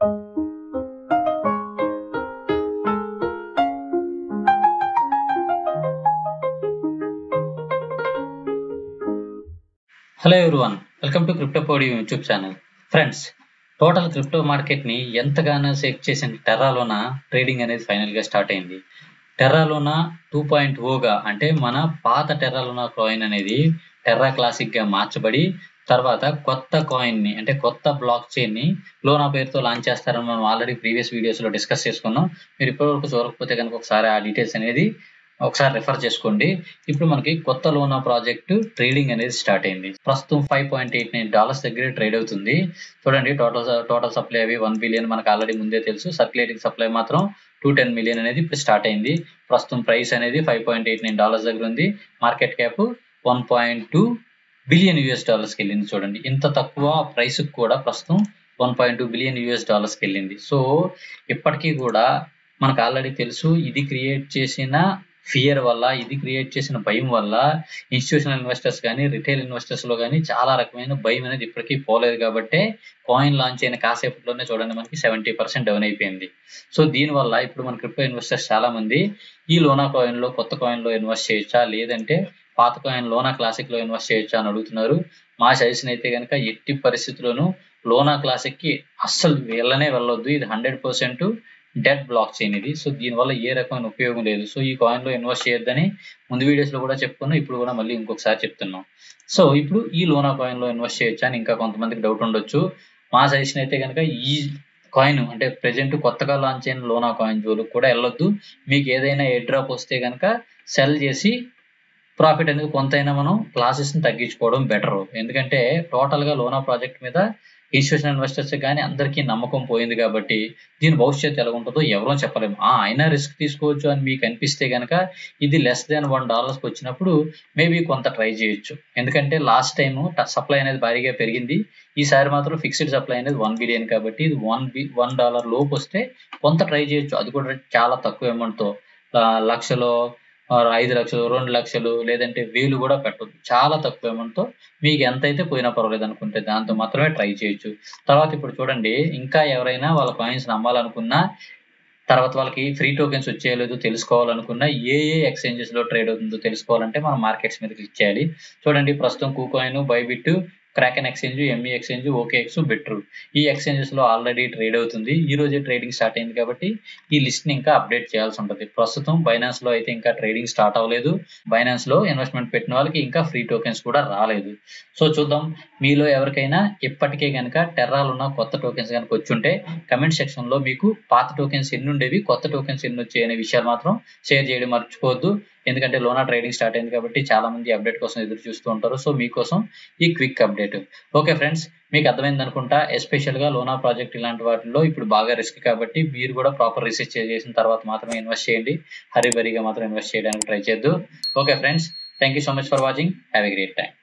hello everyone welcome to crypto podium YouTube channel friends total crypto మార్కెట్ని ఎంతగానో షేక్ చేసిన టెర్రాలోన trading అనేది ఫైనల్గా స్టార్ట్ అయింది టెర్రాలోన టూ పాయింట్ ఓగా అంటే మన పాత టెర్రాలోన కాయిన్ అనేది టెర్రా క్లాసిక్గా మార్చబడి తర్వాత కొత్త కాయిన్ని అంటే కొత్త బ్లాక్ చైన్ని లోనా పేరుతో లాంచ్ చేస్తారని మనం ఆల్రెడీ ప్రీవియస్ వీడియోస్లో డిస్కస్ చేసుకున్నాం మీరు ఇప్పటివరకు చూడకపోతే కనుక ఒకసారి ఆ డీటెయిల్స్ అనేది ఒకసారి రిఫర్ చేసుకోండి ఇప్పుడు మనకి కొత్త లోనా ప్రాజెక్ట్ ట్రేడింగ్ అనేది స్టార్ట్ అయింది ప్రస్తుతం five point eight nine dollars దగ్గర ట్రేడ్ అవుతుంది చూడండి టోటల్ టోటల్ సప్లై అవి వన్ బిలియన్ మనకు ఆల్రెడీ ముందే తెలుసు సర్క్యులేటింగ్ సప్లై మాత్రం టూ టెన్ మిలియన్ అనేది ఇప్పుడు స్టార్ట్ అయింది ప్రస్తుతం ప్రైస్ అనేది five point eight nine dollars దగ్గర ఉంది market cap one point two billion US డాలర్స్కి వెళ్ళింది చూడండి ఇంత తక్కువ ప్రైస్ కూడా ప్రస్తుతం one point two billion US డాలర్స్కి వెళ్ళింది సో ఇప్పటికీ కూడా మనకు ఆల్రెడీ తెలుసు ఇది క్రియేట్ చేసిన ఫియర్ వల్ల ఇది క్రియేట్ చేసిన భయం వల్ల ఇన్స్టిట్యూషనల్ ఇన్వెస్టర్స్ కానీ రిటైల్ ఇన్వెస్టర్స్ లో కానీ చాలా రకమైన భయం అనేది ఇప్పటికీ పోలేదు కాబట్టి కాయిన్ లాంచ్ అయిన కాసేపట్లోనే చూడండి మనకి సెవెంటీ పర్సెంట్ డౌన్ అయిపోయింది సో దీనివల్ల ఇప్పుడు మన క్రిప్టో ఇన్వెస్టర్స్ చాలా మంది ఈ లోనా కాయిన్ లో కొత్త కాయిన్ లో ఇన్వెస్ట్ చేయొచ్చా లేదంటే పాత కాయిన్ లోనా క్లాసిక్ లో ఇన్వెస్ట్ చేయొచ్చా అని అడుగుతున్నారు మా సజెషన్ అయితే కనుక ఎట్టి పరిస్థితుల్లోనూ లోనా క్లాసిక్ కి అస్సలు వెళ్ళనే వెళ్ళొద్దు ఇది hundred percent dead blockchain ఇది సో దీనివల్ల ఏ రకమైన ఉపయోగం లేదు సో ఈ కాయిన్ లో ఇన్వెస్ట్ చేయొద్దని ముందు వీడియోస్ లో కూడా చెప్పుకున్నాం ఇప్పుడు కూడా మళ్ళీ ఇంకొకసారి చెప్తున్నాం సో ఇప్పుడు ఈ లోనా కాయిన్ లో ఇన్వెస్ట్ చేయొచ్చా అని ఇంకా కొంతమందికి డౌట్ ఉండొచ్చు మా సజెషన్ అయితే కనుక ఈ కాయిన్ అంటే ప్రెజెంట్ కొత్తగా లాంచ్ అయిన లోనా కాయిన్ జోలికి కూడా వెళ్ళొద్దు మీకు ఏదైనా ఎడ్ డ్రాప్ వస్తే కనుక సెల్ చేసి ప్రాఫిట్ అనేది కొంతైనా మనం లాసెస్ ని తగ్గించుకోవడం బెటర్ ఎందుకంటే టోటల్ గా లోనా ప్రాజెక్ట్ మీద ఇన్స్టిట్యూషనల్ ఇన్వెస్టర్స్ కానీ అందరికీ నమ్మకం పోయింది కాబట్టి దీని భవిష్యత్తు ఎలా ఉంటుందో ఎవరో చెప్పలేము ఆ అయినా రిస్క్ తీసుకోవచ్చు అని మీకు అనిపిస్తే కనుక ఇది లెస్ దాన్ వన్ డాలర్స్ వచ్చినప్పుడు మేబీ కొంత ట్రై చేయొచ్చు ఎందుకంటే లాస్ట్ టైం సప్లై అనేది భారీగా పెరిగింది ఈసారి మాత్రం ఫిక్స్డ్ సప్లై అనేది వన్ బిలియన్ కాబట్టి ఇది వన్ బి వన్ డాలర్ లోపు వస్తే కొంత ట్రై చేయొచ్చు అది కూడా చాలా తక్కువ అమౌంట్తో లక్షలో ఐదు లక్షలు రెండు లక్షలు లేదంటే వేలు కూడా పెట్టదు చాలా తక్కువ అమౌంట్తో మీకు ఎంత అయితే పోయినా పర్వాలేదు అనుకుంటే దాంతో మాత్రమే ట్రై చేయొచ్చు తర్వాత ఇప్పుడు చూడండి ఇంకా ఎవరైనా వాళ్ళ కాయిన్స్ నమ్మాలనుకున్నా తర్వాత వాళ్ళకి ఫ్రీ టోకెన్స్ వచ్చేయలేదు తెలుసుకోవాలనుకున్నా ఏ ఏ ఎక్స్చేంజెస్ లో ట్రేడ్ అవుతుందో తెలుసుకోవాలంటే మనం మార్కెట్స్ మీద క్లిక్ చేయాలి చూడండి ప్రస్తుతం KuCoin Bybit Kraken exchange ME exchange OKX better ఈ ఎక్స్చేంజెస్ లో ఆల్రెడీ ట్రేడ్ అవుతుంది ఈ రోజే ట్రేడింగ్ స్టార్ట్ అయింది కాబట్టి ఈ లిస్ట్ ని ఇంకా అప్డేట్ చేయాల్సి ఉంటుంది ప్రస్తుతం బైనాన్స్ లో అయితే ఇంకా ట్రేడింగ్ స్టార్ట్ అవ్వలేదు బైనాన్స్ లో ఇన్వెస్ట్మెంట్ పెట్టిన వాళ్ళకి ఇంకా ఫ్రీ టోకెన్స్ కూడా రాలేదు సో చూద్దాం మీలో ఎవరికైనా ఇప్పటికే కనుక టెర్రాలు ఉన్న కొత్త టోకెన్స్ కనుక వచ్చుంటే కమెంట్ సెక్షన్ లో మీకు పాత టోకెన్స్ ఎన్ని ఉండేవి కొత్త టోకెన్స్ ఎన్ని వచ్చాయి అనే విషయాలు మాత్రం షేర్ చేయడం మర్చిపోవద్దు ఎందుకంటే లోనా ట్రేడింగ్ స్టార్ట్ అయింది కాబట్టి చాలా మంది అప్డేట్ కోసం ఎదురు చూస్తూ ఉంటారు సో మీకోసం ఈ క్విక్ అప్డేట్ ఓకే ఫ్రెండ్స్ మీకు అర్థమైంది అనుకుంటా ఎస్పెషల్ గా లోనా ప్రాజెక్ట్ ఇలాంటి వాటిల్లో ఇప్పుడు బాగా రిస్క్ కాబట్టి మీరు కూడా ప్రాపర్ రీసెర్చ్ చేసిన తర్వాత మాత్రమే ఇన్వెస్ట్ చేయండి హరిబరిగా మాత్రం ఇన్వెస్ట్ చేయడానికి ట్రై చేద్దు okay friends thank you so much for watching have a great time